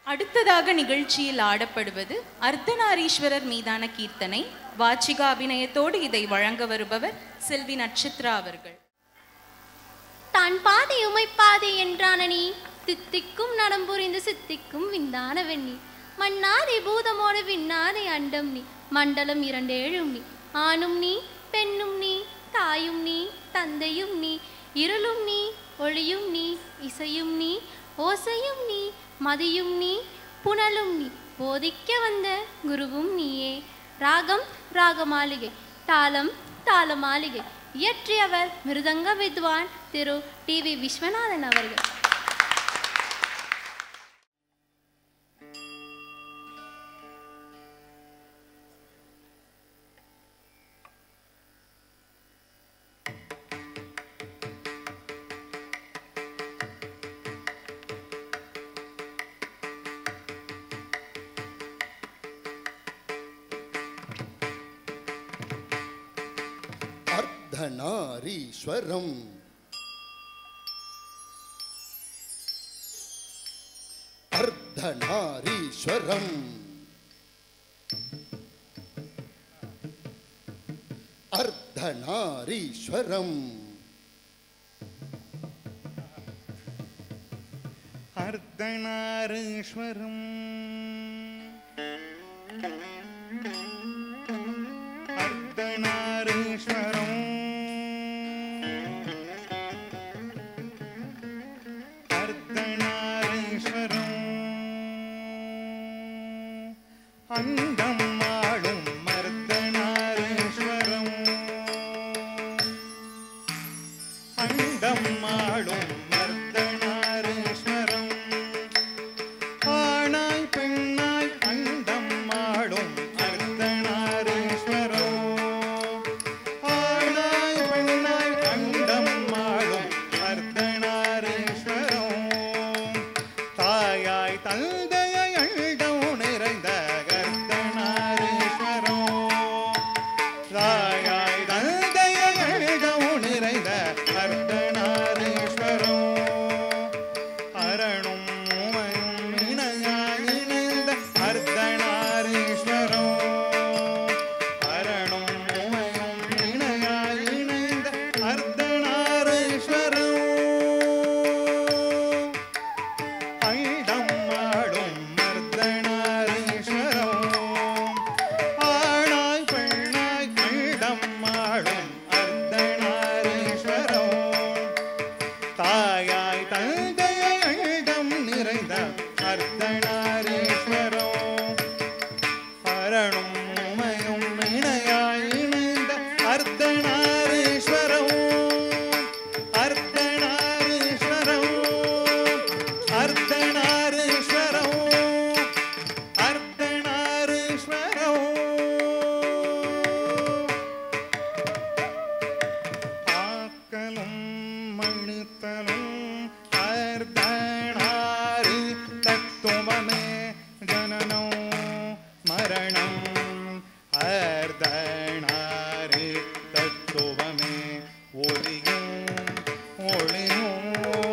அடுத்ததாக நிகழ்ச்சியில் ஆடப்படுவது அர்த்தநாரீஸ்வரர் மீதான கீர்த்தனை வாச்சிகா அபிநயத்தோடு இதை வழங்க வருபவர் செல்வி நட்சத்ரா அவர்கள் தான் பாதை உமை பாதை என்றான நீ தித்திக்கும் நடம் புரிந்து சித்திக்கும் விந்தான வெண்ணி மண்ணாதி பூதமோடு விண்ணாதி அண்டம் நீ மண்டலம் இரண்டேழும் நீ ஆணும் நீ பெண்ணும் நீ தாயும் நீ தந்தையும் நீ இருளும் நீ ஒளியும் நீ இசையும் நீ ஓசையும் நீ மதியும் நீ புனலும் நீ போதிக்க வந்த குருவும் நீயே ராகம் ராக மாளிகை தாளம் தாள மாளிகை இயற்றியவர் மிருதங்க வித்வான் திரு டி வி விஸ்வநாதன் அவர்கள் அர்த்தநாரீஸ்வரம் அர்த்தநாரீஸ்வரம் அர்த்தநாரீஸ்வரம் அர்த்தநாரீஸ்வரம் அர்த்தநாரீஸ்வரம் அர்த்தநாரீஸ்வரம் அண்டம் ஆளும் அர்த்தநாரீஸ்வரம் அண்டம் ஆளும் அர்த்தநாரீஸ்வரம் ஆணாய் பெண்ணாய் அண்டம் ஆளும் அர்த்தநாரீஸ்வரம் ஆணாய் பெண்ணாய் அண்டம் ஆளும் அர்த்தநாரீஸ்வரம் தாயாய் தந்தையை அண்டம் நிறைந்த அர்த்தநாரீஸ்வரம் தாயாய் தந்தையை அண்டம் நிறைந்த அர்த்தநாரீஸ்வரம் அரணும் உமையும் இணையாய் இணைந்த அர்த்தநாரீஸ்வரம் அரணும் உமையும் இணையாய் இணைந்த அர்த்தநாரீஸ்வரம் ஐடம் ஆடும் அர்த்தநாரீஸ்வரம் ஆணாய் பெண்ணாய் ஐடம் ஆடும் அர்த்தநாரீஸ்வரம் தாயாய் தந்தையை அழுதம் நிறைந்த அர்த்தநாரீஸ்வரம் அரணும் உமையும் இணையாய் இணைந்த அர்த்தநாரீஸ்வரம் அர்த்தநாரீஸ்வரம் அர்த்தநாரீஸ்வரம் அர்த்தநாரீஸ்வரம் ஆக்கலும் மணித்தலும் அர்த்தநாரி தத்துவமே ஜனனம் மரணம் அர்த்தநாரி தத்துவமே ஒளியும் ஒளியும்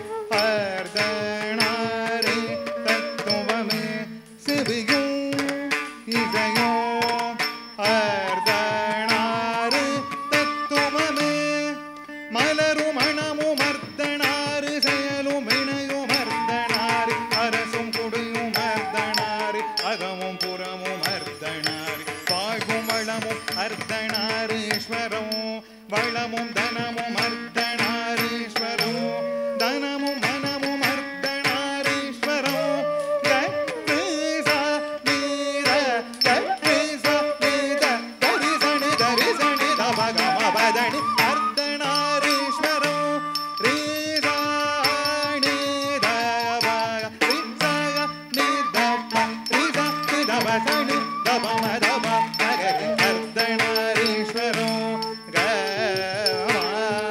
அர்த்தநாரி தத்துவமே சிறியும் இசையும் அர்த்தநாரி தத்துவமே மலரும் மணமும் அர்த்தனாறு செயலும் இணையும் அர்த்தனாரி அரசும் குடியும் அர்த்தனாரி அகமும் புறமும் அர்த்தனாரி வாழ்வும் வளமும் அர்த்தநாரீஸ்வரம் வளமும் தனமும் அர்த்தநாரீஸ்வரம் தனமும் மனமும் அர்த்தநாரீஸ்வரம் கத்ரீசா நீர கத்ரீசா நீத தரிசனி தரிசனி தபகம பதனி அர்த்தநாரீஸ்வரம் ரீசாணி தபக ரீசாக நிதப ரீசா நிதபசனி தபம தப நகரி அர்த்தநாரீஸ்வரம் கமா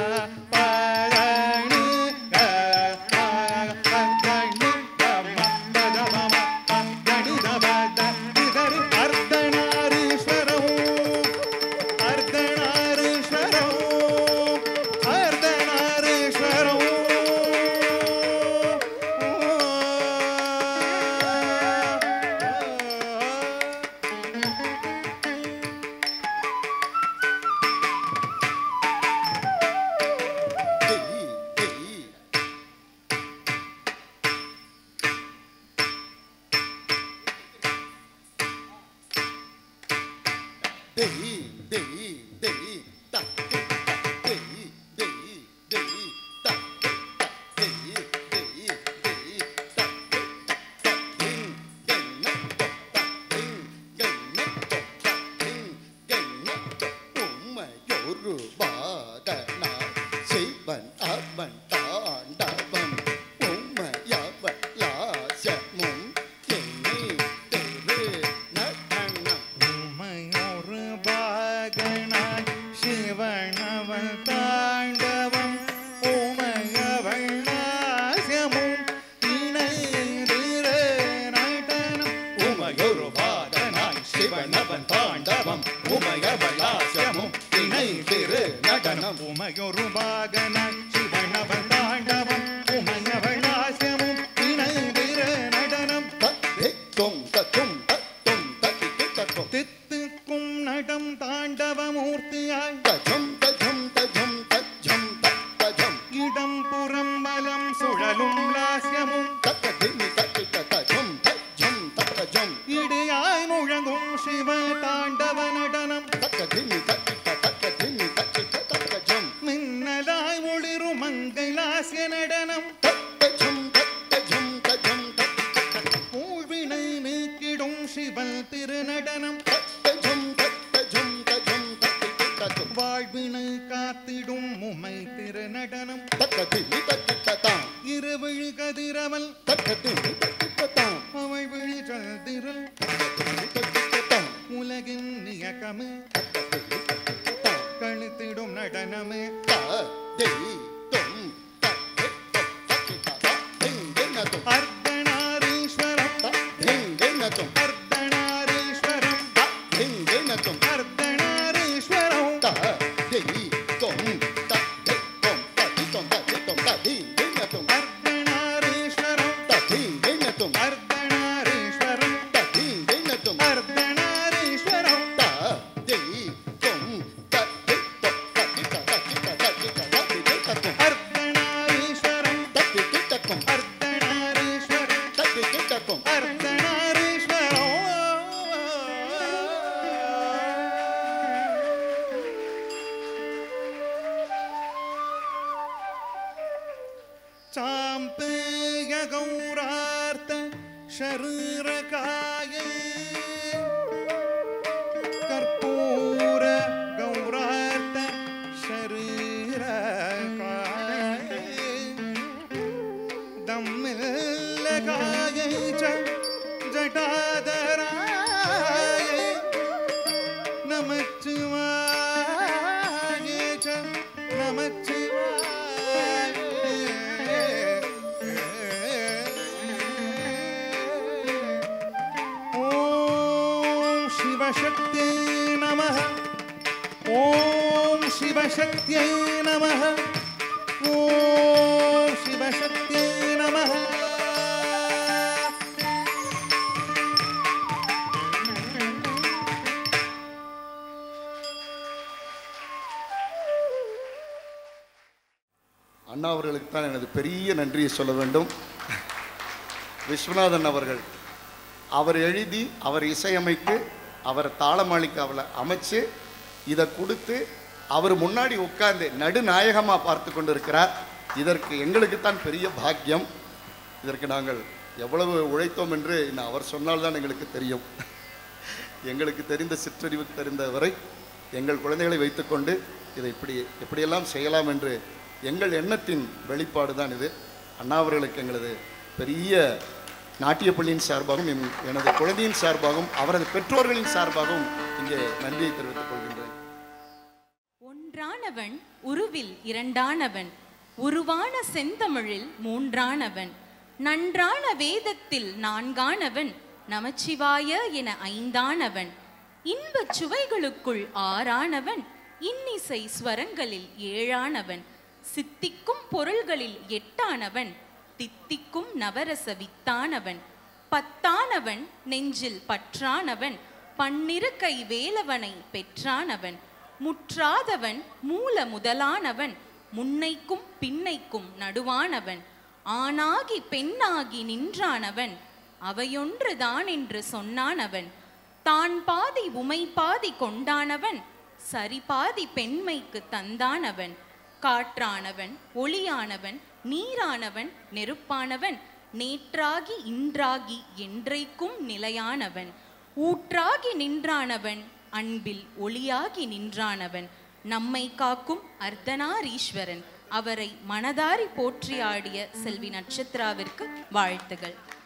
தேய் தேய் தேய் தக் தேய் தேய் தேய் தக் தேய் தேய் தேய் தக் தக் திங் கென்ன தக் திங் கென்ன தக் திங் கென்ன உம்மையொரு பாதனா சிவன் அவன் தாண்டவம் உம்மையவன் லாசமும் எண்ணி திரு நடனம் உமையொரு பாகனாய் சிவனவன் தாண்டவம் உமையவள் நாசியமும் இணைந்திரு நடனம் உமையொரு பாகனாய் சிவனவன் தாண்டவம் உமையவள் நாசியமும் இணைந்திரு நடனம் உமையொரு பாகனாய் சிவனவன் தாண்டவம் உமையவள் நாசியமும் இணைந்திரு நடனம் தத்தும் தத்தும் தத்தும் தத்தி தத்தும் தித்துக்கும் நடம் தாண்டவமூர்த்தியாய் தஜம் தஜம் தஜம் தஜம் தஜம் இடம் புறம் மலம் சுழலும் லாஸ்யமும் தத்ததிமி தத்தி தஜம் தஜம் தஜம் இடையாய் முழங்கும் சிவ தாண்டவ நடனம் தத்ததிமி தத்தி தத்ததிமி தத்தி தஜம் மின்னலாய் ஒளிரும் மங்கை லாஸ்ய நடனம் தஜம் தஜம் தஜம் ஊழ்வினை நீக்கிடும் சிவல் திருநடனம் தஜம் தஜம் தஜம் தத்தி தஜம் வாழ்வினை காத்திடும் உமை திருநடனம் தத்ததிமி தத்தி ததாம் இருவிழி கதிரவல் தத்ததிமி தத்தி ததாம் அவள் விழி சந்திரல் தத்தி ததாம் உலகின் நியக்கமே தத்ததிமி தத்தி ததாம் கழுத்திடும் நடனமே அர்த்தநாரீஸ்வரம் அர்த்தநாரீஸ்வரம் அர்த்தநாரீஸ்வரம் அர்த்தநாரீஸ்வரம் அர்த்தநாரீஸ்வரம் அர்த்தநாரீஸ்வரம் அர்த்தநாரீஸ்வரம் அர்த்தநாரீஸ்வரம் அர்த்தநாரீஸ்வரம் चाम्पेय गौरार्त शरीरकाय कर्पूर गौरार्त शरीरकाय दम्मिल्लकाय च जटाधराय नमच्चिवाय च ॐ शिवशक्त्यै नमः ॐ शिवशक्त्यै नमः ॐ शिवशक्त्यै नमः அண்ணா அவர்களுக்கு தான் எனது பெரிய நன்றியை சொல்ல வேண்டும் விஸ்வநாதன் அவர்கள் அவர் எழுதி அவர் இசையமைத்து அவர் தாளமாளிக்கு அவளை அமைச்சு இதை கொடுத்து அவர் முன்னாடி உட்கார்ந்து நடுநாயகமாக பார்த்து கொண்டிருக்கிறார் இதற்கு எங்களுக்கு தான் பெரிய பாக்கியம் இதற்கு நாங்கள் எவ்வளவு உழைத்தோம் என்று இன்னும் அவர் சொன்னால்தான் எங்களுக்கு தெரியும் எங்களுக்கு தெரிந்த சிற்றறிவு தெரிந்த வரை எங்கள் குழந்தைகளை வைத்துக்கொண்டு இதை இப்படி எப்படியெல்லாம் செய்யலாம் என்று எங்கள் எண்ணத்தின் வெளிப்பாடு தான் இது அண்ணா அவர்களுக்கு எங்களது பெரிய நாட்டியப்பள்ளியின் சார்பாகவும் எம் எனது குழந்தையின் சார்பாகவும் அவரது பெற்றோர்களின் சார்பாகவும் இங்கே நன்றியை தெரிவித்துக் கொள்கின்றேன் ஒன்றானவன் உருவில் இரண்டானவன் உருவான செந்தமிழில் மூன்றானவன் நன்றான வேதத்தில் நான்கானவன் நமச்சிவாய என ஐந்தானவன் இன்பச் சுவைகளுக்குள் ஆறானவன் இன்னிசை ஸ்வரங்களில் ஏழானவன் சித்திக்கும் பொருள்களில் எட்டானவன் தித்திக்கும் நவரச வித்தானவன் பத்தானவன் நெஞ்சில் பற்றானவன் பன்னிரு கை வேலவனை பெற்றானவன் முற்றாதவன் மூல முதலானவன் முன்னைக்கும் பின்னைக்கும் நடுவானவன் ஆணாகி பெண்ணாகி நின்றானவன் அவையொன்றுதான் என்று சொன்னானவன் தான் பாதி உமை பாதி கொண்டானவன் சரி பாதி பெண்மைக்கு தந்தானவன் காற்றானவன் ஒளியானவன் நீரானவன் நெருப்பானவன் நேற்றாகி இன்றாகி என்றைக்கும் நிலையானவன் ஊற்றாகி நின்றானவன் அன்பில் ஒளியாகி நின்றானவன் நம்மை காக்கும் அர்த்தனாரீஸ்வரன் அவரை மனதாரி போற்றி ஆடிய செல்வி நட்சத்திராவிற்கு வாழ்த்துகள்